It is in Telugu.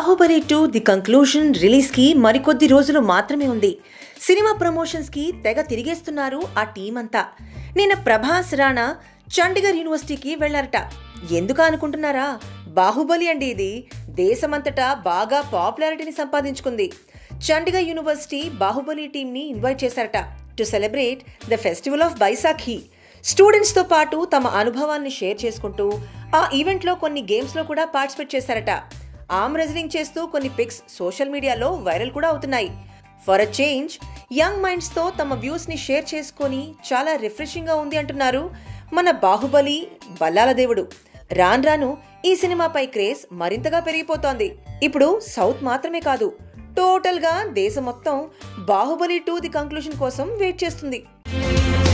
బాహుబలి టూ ది కంక్లూజన్ రిలీజ్కి మరికొద్ది రోజులు మాత్రమే ఉంది సినిమా ప్రమోషన్స్కి తెగ తిరిగేస్తున్నారు ఆ టీం అంతా నిన్న ప్రభాస్ రాణా చండీగఢ్ యూనివర్సిటీకి వెళ్లారట ఎందుకు అనుకుంటున్నారా బాహుబలి అండి ఇది దేశమంతటా బాగా పాపులారిటీని సంపాదించుకుంది చండీగఢ్ యూనివర్సిటీ బాహుబలి టీంని ఇన్వైట్ చేశారట to celebrate the festival of Baisakhi స్టూడెంట్స్తో పాటు తమ అనుభవాల్ని షేర్ చేసుకుంటూ ఆ ఈవెంట్లో కొన్ని గేమ్స్లో కూడా పార్టిసిపేట్ చేశారట ఆమ్ రెజ్లింగ్ చేస్తూ కొన్ని పిక్స్ సోషల్ మీడియాలో వైరల్ కూడా అవుతున్నాయి ఫర్ అ చేంజ్ యంగ్ మైండ్స్తో తమ వ్యూస్ని షేర్ చేసుకొని చాలా రిఫ్రెషింగ్గా ఉంది అంటున్నారు మన బాహుబలి బల్లాల దేవుడు రాన్ రాను ఈ సినిమాపై క్రేజ్ మరింతగా పెరిగిపోతోంది ఇప్పుడు సౌత్ మాత్రమే కాదు టోటల్గా దేశం మొత్తం బాహుబలి టూ ది కంక్లూజన్ కోసం వెయిట్ చేస్తుంది